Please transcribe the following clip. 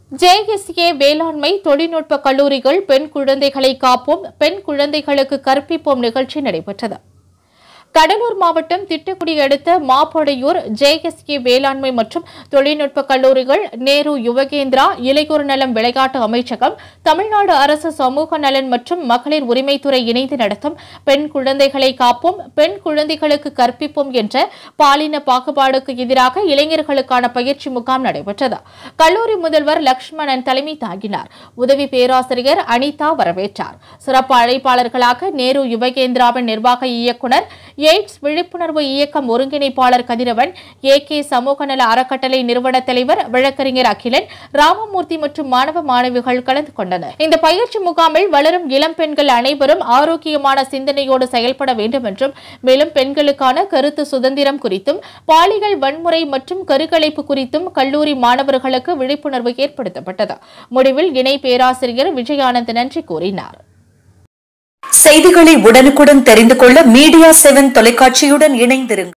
JSA வேளாண்மை தொழில்நுட்ப கல்லூரிகள் பெண் குழந்தைகளை காப்போம் பெண் குழந்தைகளுக்கு கற்பிப்போம் நிகழ்ச்சி நடைபெற்றது கடலூர் மாவட்டம் திட்டக்குடி அடுத்த மாப்படையூர் ஜேஎஸ்கே வேளாண்மை மற்றும் தொழில்நுட்ப கல்லூரிகள் நேரு யுவகேந்திரா இளையோர் நலம் விளையாட்டு அமைச்சகம் தமிழ்நாடு அரசு சமூக நலன் மற்றும் மகளிர் உரிமைத்துறை இணைந்து நடத்தும் பெண் குழந்தைகளை காப்போம் பெண் குழந்தைகளுக்கு கற்பிப்போம் என்ற பாலின பாகுபாடுக்கு எதிராக இளைஞர்களுக்கான பயிற்சி முகாம் நடைபெற்றது கல்லூரி முதல்வர் லக்ஷ்மணன் தலைமை தாங்கினார் உதவி பேராசிரியர் அனிதா வரவேற்றார் சிறப்பு அழைப்பாளர்களாக நேரு யுவகேந்திராவின் நிர்வாக இயக்குநர் எய்ட்ஸ் விழிப்புணர்வு இயக்கம் ஒருங்கிணைப்பாளர் கதிரவன் ஏ கே சமூக நல அறக்கட்டளை நிறுவன தலைவர் வழக்கறிஞர் அகிலன் ராமமூர்த்தி மற்றும் மாணவ மாணவிகள் கலந்து கொண்டனர் இந்த பயிற்சி முகாமில் வளரும் இளம் பெண்கள் அனைவரும் ஆரோக்கியமான சிந்தனையோடு செயல்பட வேண்டும் என்றும் மேலும் பெண்களுக்கான கருத்து சுதந்திரம் குறித்தும் பாலியல் வன்முறை மற்றும் கருக்கலைப்பு குறித்தும் கல்லூரி மாணவர்களுக்கு விழிப்புணர்வு ஏற்படுத்தப்பட்டது முடிவில் இணை பேராசிரியர் விஜயானந்த் நன்றி கூறினார் செய்திகளை உடனுக்குடன் தெரிந்து கொள்ள மீடியா செவன் தொலைக்காட்சியுடன் இணைந்திருங்கள்